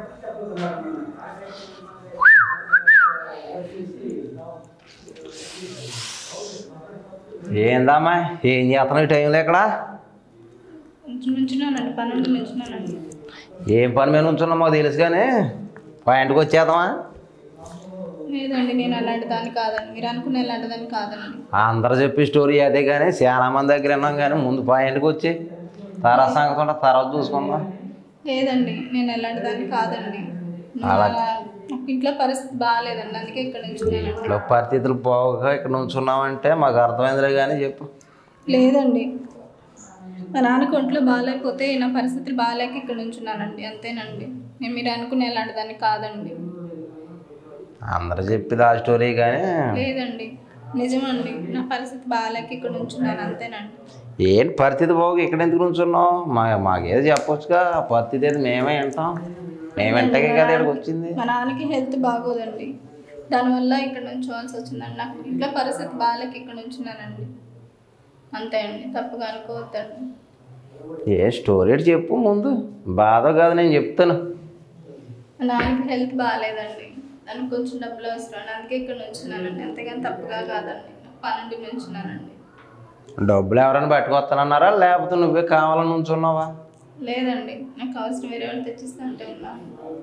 ఏందమ్మా ఏం చేస్తున్నావు ఈ టైంలో ఇక్కడ నుంచున్నానండి పన్నెండు నుంచున్నానండి ఏం పని మీద ఉంచున్నావు మాకు తెలుసు కానీ పాయింట్కి వచ్చేద్దామా లేదండి నేను అలాంటి దాన్ని కాదండి మీరు అనుకున్న అలాంటి దాన్ని కాదండి అందరూ చెప్పి స్టోరీ అదే కానీ చాలా మంది దగ్గర విన్నాం కానీ ముందు పాయింట్కి వచ్చి తర్వాత సంగతి ఉంటే తర్వాత చూసుకుందాం లేదండి నేను ఎలాంటి దాన్ని కాదండి అలా- నా- నాకు ఇంట్లో పరిస్థితి బాగాలేదండి అందుకే ఇక్కడ నుంచున్నానండి ఇంట్లో పరిస్థితులు పోగా ఇక్కడ నుంచున్నామంటే మాకు అర్థమైందిలే కానీ చెప్పు లేదండి మా నాన్నకు ఒంట్లో బాగాలేకపోతే నా పరిస్థితులు బాగాలేక ఇక్కడ నుంచున్నానండి అంతేనండి నేను మీరు అనుకునే ఎలాంటి దాన్ని కాదండి అందరూ చెప్పేది ఆ స్టోరీ కానీ లేదండి నిజమండి నా పరిస్థితి బాగాలేక ఇక్కడ నుంచున్నాను అంతేనండి ఏంటి పరిస్థితి బాగు ఇక్కడ ఎందుకు నుంచున్నావు మా మాకేదో చెప్పొచ్చుగా ఆ పరిస్థితి ఏది మేమే వింటాం మేము వింటకే కదా ఇక్కడికి వచ్చింది మా నాన్నకి హెల్త్ బాగోదండి దానివల్ల ఇక్కడ నుంచోవాల్సి వచ్చిందండి నాకు ఇంట్లో పరిస్థితి బాగాలేక ఇక్కడ నుంచున్నానండి అంతే అండి తప్పుగా అనుకోవద్దండి ఏ స్టోరీ ఏంటి చెప్పు ముందు బాధ కాదు నేను చెప్తాను మా నాన్నకి హెల్త్ బాగాలేదండి దానికి కొంచెం డబ్బులు అవసరం అందుకే ఇక్కడ నుంచున్నానండి అంతేగాని తప్పుగా కాదండి నాకు పన్నెండు నుంచున్నానండి డబ్బులు ఎవరైనా పట్టుకొస్తానన్నారా లేకపోతే నువ్వే కావాలని ఉంచున్నావా లేదండి నాకు అవసరం వేరే వాళ్ళు తెచ్చిస్తా అంటే ఉన్నాను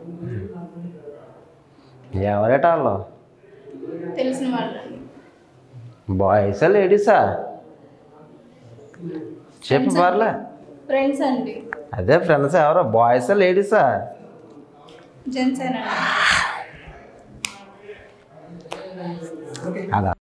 ఎవరేట వాళ్ళు తెలిసిన వాళ్ళండి బాయ్సా లేడీసా చెప్పు పర్లే ఫ్రెండ్స్ అండి అదే ఫ్రెండ్స్ ఎవరో బాయ్సా లేడీసా జెంట్స్ అండి అలా